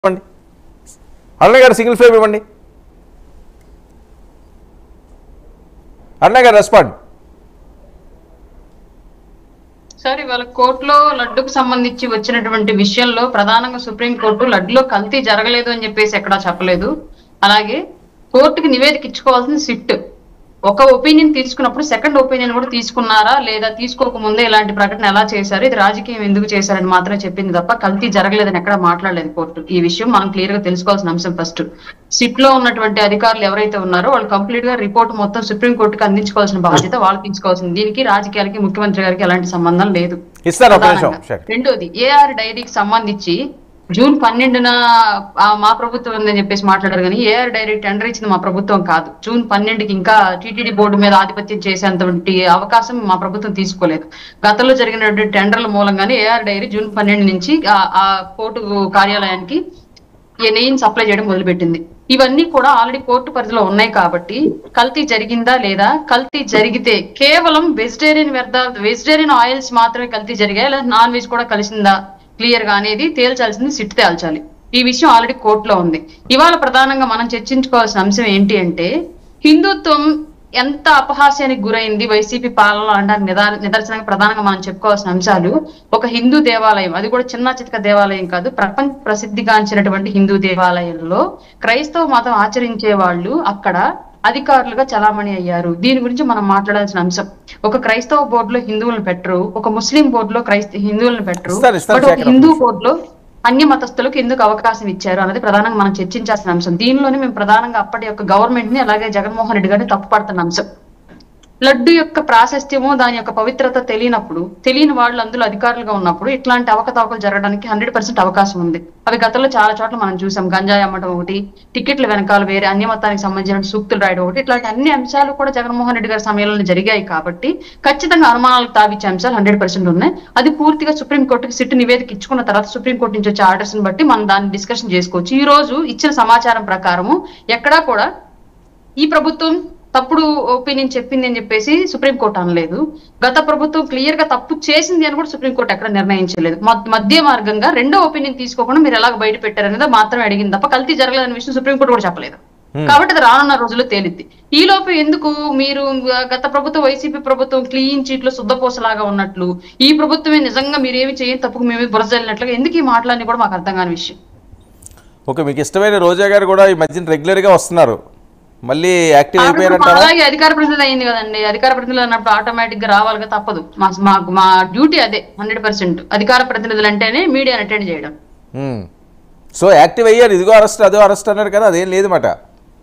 ఇవ్వండి అరుణ గారు single frame ఇవ్వండి అరుణ గారు రెస్పాండ్ సార్ ఇవాళ కోర్టులో లడ్డుకు సంబంధించి వచ్చినటువంటి విషయంలో ప్రధానంగా సుప్రీంకోర్టు లడ్డులో కల్తీ జరగలేదు అని చెప్పేసి ఎక్కడా చెప్పలేదు అలాగే కోర్టుకి నివేదిక ఇచ్చుకోవాల్సింది సిట్ ఒక ఒపీనియన్ తీసుకున్నప్పుడు సెకండ్ ఒపీనియన్ కూడా తీసుకున్నారా లేదా తీసుకోకముందే ఇలాంటి ప్రకటన ఎలా చేశారు ఇది రాజకీయం ఎందుకు చేశారని మాత్రమే చెప్పింది తప్ప కల్తీ జరగలేదని ఎక్కడ మాట్లాడలేదు కోర్టు ఈ విషయం మనం క్లియర్ గా తెలుసుకోవాల్సిన అంశం ఫస్ట్ సిట్ లో ఉన్నటువంటి అధికారులు ఎవరైతే ఉన్నారో వాళ్ళు కంప్లీట్ గా రిపోర్ట్ మొత్తం సుప్రీం కోర్టుకి అందించుకోవాల్సిన బాధ్యత వాళ్ళు తీసుకోవాల్సింది దీనికి రాజకీయాలకి ముఖ్యమంత్రి గారికి ఎలాంటి సంబంధం లేదు ఇస్తారు ఒక నిమిషం ప్రధానంగా. షాక్. రెండోది ఏఆర్ డైరీకి సంబంధించి జూన్ పన్నెండున ఆ, మా ప్రభుత్వం ఉందని చెప్పేసి మాట్లాడారు కానీ ఏఆర్ డైరీ టెండర్ ఇచ్చింది మా ప్రభుత్వం కాదు జూన్ పన్నెండుకి ఇంకా టీటీడీ బోర్డు మీద ఆధిపత్యం చేసేంతటి అవకాశం మా ప్రభుత్వం తీసుకోలేదు గతంలో జరిగినటువంటి టెండర్ల మూలంగానే ఏఆర్ డైరీ జూన్ పన్నెండు నుంచి ఆ- ఆ కోర్టు కార్యాలయానికి ఈ నెయ్యిని సప్లై చేయడం మొదలుపెట్టింది ఇవన్నీ కూడా ఆల్రెడీ కోర్టు పరిధిలో ఉన్నాయి కాబట్టి కల్తీ జరిగిందా లేదా కల్తీ జరిగితే కేవలం వెజిటేరియన్ వ్యర్థాలు వెజిటేరియన్ ఆయిల్స్ మాత్రమే కల్తీ జరిగాయి లేదా నాన్ వెజ్ కూడా కలిసిందా క్లియర్ గా అనేది తేల్చాల్సింది సిట్ తేల్చాలి ఈ విషయం ఆల్రెడీ కోర్టులో ఉంది ఇవాళ ప్రధానంగా మనం చర్చించుకోవాల్సిన అంశం ఏంటి అంటే హిందుత్వం ఎంత అపహాస్యానికి గురైంది వైసీపీ పాలన అనడానికి నిదా- నిదర్శనంగా ప్రధానంగా మనం చెప్పుకోవాల్సిన అంశాలు ఒక హిందూ దేవాలయం అది కూడా చిన్న చితక దేవాలయం కాదు ప్రపంచ ప్రసిద్ధిగాంచినటువంటి హిందూ దేవాలయంలో క్రైస్తవ మతం ఆచరించే వాళ్ళు అక్కడ అధికారులుగా చలామణి అయ్యారు దీని గురించి మనం మాట్లాడాల్సిన అంశం ఒక క్రైస్తవ బోర్డులో హిందువులను పెట్టరు ఒక ముస్లిం బోర్డులో క్రైస్త హిందువులను పెట్టరు ఇస్తారు, ఇస్తారు, బట్ ఒక శేఖర్. హిందూ బోర్డులో అన్య మతస్థులకు ఎందుకు అవకాశం ఇచ్చారు అనేది ప్రధానంగా మనం చర్చించాల్సిన అంశం దీనిలోనే మేము ప్రధానంగా అప్పటి యొక్క గవర్నమెంట్ ని అలాగే జగన్మోహన్ రెడ్డి గారిని తప్పుపడుతున్న అంశం లడ్డు యొక్క ప్రాశస్త్యము దాని యొక్క పవిత్రత తెలియనప్పుడు తెలియని వాళ్ళు అందులో అధికారులుగా ఉన్నప్పుడు ఇట్లాంటి అవకతవకలు జరగడానికి హండ్రెడ్ పర్సెంట్ అవకాశం ఉంది అవి గతంలో చాలా చోట్ల మనం చూసాం గంజాయి అమ్మటం ఒకటి టికెట్ల వెనకాల వేరే అన్య మతానికి సంబంధించిన సూక్తులు రాయడం ఒకటి ఇట్లాంటి అన్ని అంశాలు కూడా జగన్మోహన్ రెడ్డి గారి సమయంలో జరిగాయి కాబట్టి ఖచ్చితంగా అనుమానాలకు తావిచ్చే అంశాలు హండ్రెడ్ పర్సెంట్ ఉన్నాయి అది పూర్తిగా సుప్రీంకోర్టుకి సిట్ నివేదిక ఇచ్చుకున్న తర్వాత సుప్రీంకోర్టు నుంచి వచ్చే ఆర్డర్స్ ని బట్టి మనం దాన్ని డిస్కషన్ చేసుకోవచ్చు ఈ రోజు ఇచ్చిన సమాచారం ప్రకారము ఎక్కడా కూడా ఈ ప్రభుత్వం తప్పుడు ఒపీనియన్ చెప్పింది అని చెప్పేసి సుప్రీంకోర్టు అనలేదు గత ప్రభుత్వం క్లియర్ గా తప్పు చేసింది అని కూడా సుప్రీంకోర్టు ఎక్కడ నిర్ణయించలేదు మద్- మధ్య మార్గంగా రెండో ఒపీనియన్ తీసుకోకుండా మీరు ఎలాగ బయట పెట్టారనేది మాత్రమే అడిగింది తప్ప కల్తీ జరగలేదనే విషయం సుప్రీంకోర్టు కూడా చెప్పలేదు కాబట్టి అది రానున్న రోజుల్లో తేలిద్ది ఈ లోపు ఎందుకు మీరు గత ప్రభుత్వం వైసీపీ ప్రభుత్వం క్లీన్ చీట్ లో శుద్ధపోసలాగా ఉన్నట్లు ఈ ప్రభుత్వమే నిజంగా మీరేమి చేయని తప్పుకు మేమే బురజల్లినట్లుగా ఎందుకు ఈ మాటలన్నీ కూడా మాకు అర్థం కాని విషయం ఓకే మీకు ఇష్టమైన రోజా గారు కూడా ఈ మధ్యన రెగ్యులర్గా వస్తున్నారు మళ్ళీ యాక్టివ్ ఆవిడ అయిపోయారంటారా అలాగే అధికార ప్రతినిధి అయింది కదండి అధికార ప్రతినిధులు అన్నప్పుడు ఆటోమేటిక్ గా రావాలిగా తప్పదు మా మాకు మా డ్యూటీ అదే హండ్రెడ్ పర్సెంట్ అధికార ప్రతినిధులు అంటేనే మీడియాని అటెండ్ చేయడం మ్మ్. సో యాక్టివ్ అయ్యారు ఇదిగో అరెస్ట్ అదో అరెస్ట్ అన్నారు కదా అదేం లేదు మాట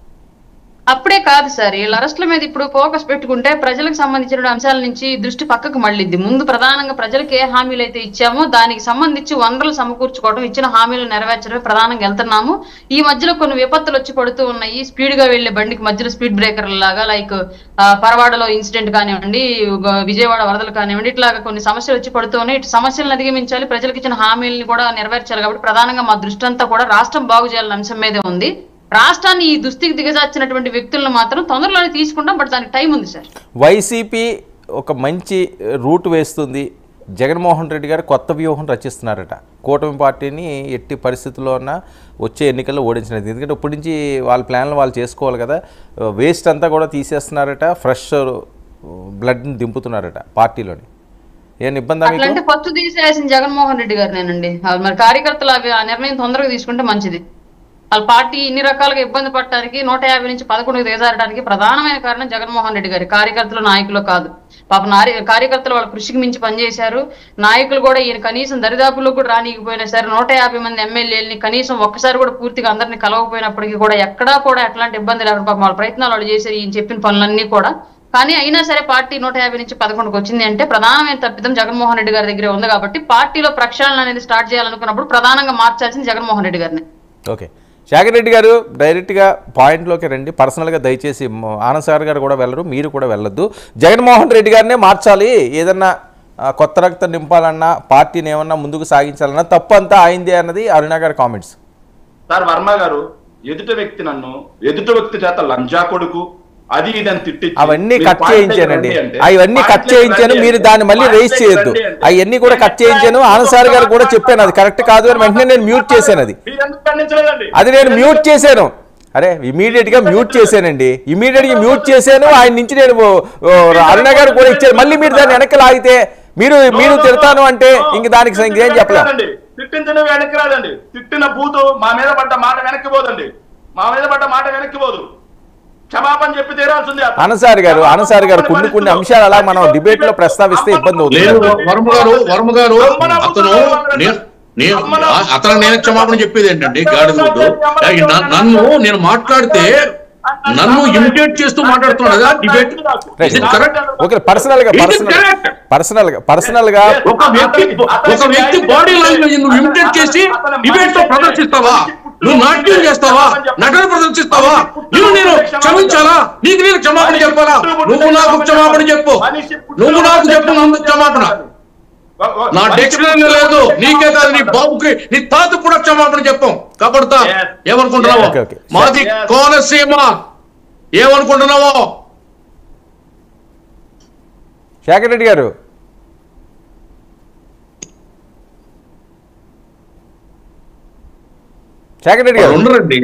అప్పుడే కాదు సార్ వీళ్ళ అరెస్టుల మీద ఇప్పుడు ఫోకస్ పెట్టుకుంటే ప్రజలకు సంబంధించిన అంశాల నుంచి దృష్టి పక్కకు మళ్ళిద్ది ముందు ప్రధానంగా ప్రజలకు ఏ హామీలు అయితే ఇచ్చామో దానికి సంబంధించి వనరులు సమకూర్చుకోవడం ఇచ్చిన హామీలు నెరవేర్చడమే ప్రధానంగా వెళ్తున్నాము ఈ మధ్యలో కొన్ని విపత్తులు వచ్చి పడుతూ ఉన్నాయి స్పీడ్ గా వెళ్లే బండికి మధ్యలో స్పీడ్ బ్రేకర్ లాగా లైక్ పరవాడలో ఇన్సిడెంట్ కానివ్వండి గ- విజయవాడ వరదలు కానివ్వండి ఇట్లాగా కొన్ని సమస్యలు వచ్చి పడుతూ ఉన్నాయి ఇటు సమస్యలను అధిగమించాలి ప్రజలకు ఇచ్చిన హామీలను కూడా నెరవేర్చాలి కాబట్టి ప్రధానంగా మా దృష్టి అంతా కూడా రాష్ట్రం బాగు చేయాలన్న అంశం మీదే ఉంది రాష్ట్రాన్ని ఈ దుస్థితికి దిగజార్చినటువంటి వ్యక్తులను మాత్రం తొందరలోనే తీసుకుంటాం బట్ దానికి టైం ఉంది సార్ వైసీపీ ఒక మంచి రూట్ వేస్తుంది జగన్మోహన్ రెడ్డి గారు కొత్త వ్యూహం రచిస్తున్నారట కూటమి పార్టీని ఎట్టి పరిస్థితుల్లో ఉన్న వచ్చే ఎన్నికల్లో ఓడించినది ఎందుకంటే ఇప్పటి నుంచి వాళ్ళ ప్లాన్లు వాళ్ళు చేసుకోవాలి కదా వేస్ట్ అంతా కూడా తీసేస్తున్నారట ఫ్రెష్ బ్లడ్ని దింపుతున్నారట పార్టీలోని ఏమైనా ఇబ్బందా మీకు అట్లంటే ఫస్ట్ తీసేయాల్సిన జగన్మోహన్ రెడ్డి గారినేనండి ఆ మరి కార్యకర్తలు అవి ఆ నిర్ణయం తొందరగా తీసుకుంటే మంచిది వాళ్ళ పార్టీ ఇన్ని రకాలుగా ఇబ్బంది పడటానికి నూట యాభై నుంచి పదకొండుకు దిగజారడానికి ప్రధానమైన కారణం జగన్మోహన్ రెడ్డి గారి కార్యకర్తలు నాయకులు కాదు పాప నారి కార్యకర్తలు వాళ్ళ కృషికి మించి పనిచేశారు నాయకులు కూడా ఈయన కనీసం దరిదాపుల్లో కూడా రానికపోయినా సరే నూట యాభై మంది ఎమ్మెల్యేలని కనీసం ఒక్కసారి కూడా పూర్తిగా అందరినీ కలవకపోయినప్పటికీ కూడా ఎక్కడా కూడా ఎట్లాంటి ఇబ్బంది లేకుండా పాపం వాళ్ళ ప్రయత్నాలు వాళ్ళు చేశారు ఈయన చెప్పిన పనులన్నీ కూడా కానీ అయినా సరే పార్టీ నూట యాభై నుంచి పదకొండుకి వచ్చింది అంటే ప్రధానమైన తప్పిదం జగన్మోహన్ రెడ్డి గారి దగ్గరే ఉంది కాబట్టి పార్టీలో ప్రక్షాళన అనేది స్టార్ట్ చేయాలనుకున్నప్పుడు ప్రధానంగా మార్చాల్సింది జగన్మోహన్ రెడ్డి గారిని ఓకే శాఖర్ రెడ్డి గారు డైరెక్ట్గా పాయింట్లోకి రండి పర్సనల్గా దయచేసి మ- ఆనంద్ సాగర్ గారు కూడా వెళ్ళరు మీరు కూడా వెళ్ళొద్దు జగన్మోహన్ రెడ్డి గారినే మార్చాలి ఏదన్నా ఆ, కొత్త రక్తం నింపాలన్నా పార్టీని ఏమన్నా ముందుకు సాగించాలన్నా తప్పు అంతా అయిందే అన్నది అరుణ గారి కామెంట్స్ సార్ వర్మ గారు ఎదుట వ్యక్తి నన్ను ఎదుట వ్యక్తి చేత లంజా కొడుకు అది ఇదని తిట్టి అవన్నీ కట్ చేయించానండి అవన్నీ కట్ చేయించాను మీరు దాన్ని మళ్ళీ రేస్ చేయొద్దు అవన్నీ కూడా కట్ చేయించాను ఆనంద్ సార్ గారు కూడా చెప్పాను అది కరెక్ట్ కాదు అని వెంటనే నేను మ్యూట్ చేశాను అది అది నేను మ్యూట్ చేశాను అరే ఇమీడియట్ గా మ్యూట్ చేశానండి ఇమీడియట్ గా మ్యూట్ చేశాను ఆయన నుంచి నేను ఓ, ఓ, అరుణ గారు కూడా ఇచ్చాను మళ్ళీ మీరు దాన్ని వెనక్కి లాగితే మీరు మీరు తిడతాను అంటే ఇంక దానికి ఇంకేం చెప్పలేం తిట్టించడం వెనక్కి రాదండి తిట్టిన బూతు మా మీద పడ్డ మాట వెనక్కి పోదండి మా మీద పడ్డ మాట వెనక్కి పోదు క్షమాపణ చెప్పి తీరాల్సింది అతను. అనసారి గారు అనసారి గారు కొన్ని కొన్ని అంశాలు అలా మనం డిబేట్ లో ప్రస్తావిస్తే ఇబ్బంది లేదు అవుతుంది వర్మ గారు వర్మ గారు అతను నేను నేను అతను నేను క్షమాపణ చెప్పేది ఏంటంటే గాడిదొడ్డు నన్ను నేను మాట్లాడితే నన్ను ఇమిటేట్ చేస్తూ మాట్లాడుతున్నాడు కదా డిబేట్ కరెక్ట్ ఓకే పర్సనల్ గా Is it personal correct? Personal గా పర్సనల్ గా ఒక వ్యక్తి ఒక వ్యక్తి బాడీ లాంగ్వేజ్ నువ్వు ఇమిటేట్ చేసి డిబేట్ లో ప్రదర్శిస్తావా నువ్వు నాట్యం చేస్తావా నటన ప్రదర్శిస్తావా నువ్వు నేను క్షమించాలా నీకు నేను క్షమాపణ చెప్పాలా నువ్వు నాకు క్షమాపణ చెప్పు నువ్వు నాకు చెప్పు నన్ను క్షమాపణ నా డిక్షనరీ లేదు నీకే కాదు నీ బాబుకి నీ తాత కూడా క్షమాపణ చెప్పాం కబడతా ఏమనుకుంటున్నావో Okay, okay. మాది Yes. కోనసీమ ఏమనుకుంటున్నావో శేఖర్ రెడ్డి గారు శేఖర్ రెడ్డి వాళ్ళు గారు ఉండరండి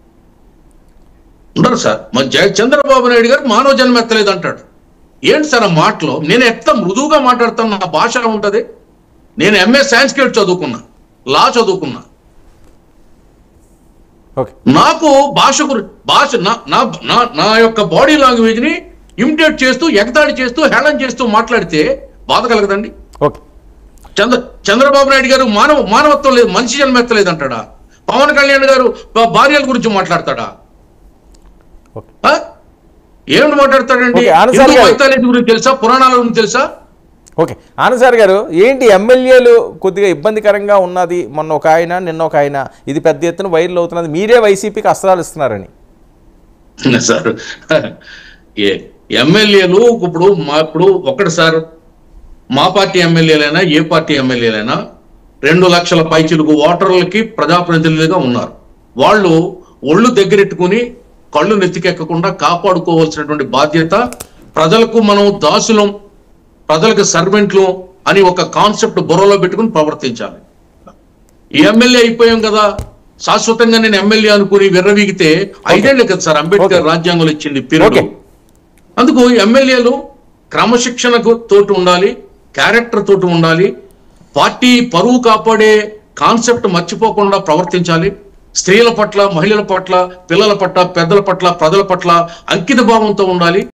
ఉండరు సార్ మా జయ చంద్రబాబు నాయుడు గారు మానవ జన్మ ఎత్తలేదు అంటాడు ఏంటి సార్ ఆ మాటలో నేను ఎంత మృదువుగా మాట్లాడతాను నా భాష ఎలా ఉంటది నేను ఎంఏ సాంస్క్రిట్ చదువుకున్నా లా చదువుకున్నా ఓకే నాకు భాష గురి భాష నా నా నా- నా యొక్క బాడీ లాంగ్వేజ్ ని ఇమిటేట్ చేస్తూ ఎగతాళి చేస్తూ హేళన చేస్తూ మాట్లాడితే బాధ కలగదండి ఓకే చంద్ర చంద్రబాబు నాయుడు గారు మానవ మానవత్వం లేదు మనిషి జన్మ ఎత్తలేదు అంటాడా పవన్ కళ్యాణ్ గారు భా- భార్యల గురించి మాట్లాడతాడా ఓకే ఆ? ఏమిటి మాట్లాడతాడండి ఓకే, ఆనంద్ సార్ హిందూ గారు. మైథాలజీ గురించి తెలుసా పురాణాల గురించి తెలుసా ఓకే ఆనంద్ సార్ గారు ఏంటి ఎమ్మెల్యేలు కొద్దిగా ఇబ్బందికరంగా ఉన్నది మొన్న ఒక ఆయన నిన్న ఒక ఆయన ఇది పెద్ద ఎత్తున వైరల్ అవుతున్నది మీరే వైసీపీకి అస్త్రాలు ఇస్తున్నారని సార్ ఏ ఎమ్మెల్యేలు ఇప్పుడు మా ఇప్పుడు ఒకటి సార్ మా పార్టీ ఎమ్మెల్యేలైనా ఏ పార్టీ ఎమ్మెల్యేలైనా రెండు లక్షల పైచిలుకు ఓటర్లకి ప్రజాప్రతినిధులుగా ఉన్నారు వాళ్ళు ఒళ్ళు దగ్గరెట్టుకుని కళ్ళు నెత్తికెక్కకుండా కాపాడుకోవాల్సినటువంటి బాధ్యత ప్రజలకు మనం దాసులం ప్రజలకు సర్వెంట్లు అని ఒక కాన్సెప్ట్ బుర్రలో పెట్టుకుని ప్రవర్తించాలి ఈ ఎమ్మెల్యే అయిపోయాం కదా శాశ్వతంగా నేను ఎమ్మెల్యే అనుకుని విర్రవీగితే ఐదేళ్లు కదా సార్ అంబేద్కర్ Okay. రాజ్యాంగంలో ఇచ్చింది పీరియడ్ Okay. అందుకు ఎమ్మెల్యేలు క్రమశిక్షణకు తోటి ఉండాలి క్యారెక్టర్ తోటి ఉండాలి పార్టీ పరువు కాపాడే కాన్సెప్ట్ మర్చిపోకుండా ప్రవర్తించాలి స్త్రీల పట్ల మహిళల పట్ల పిల్లల పట్ల పెద్దల పట్ల ప్రజల పట్ల అంకిత భావంతో ఉండాలి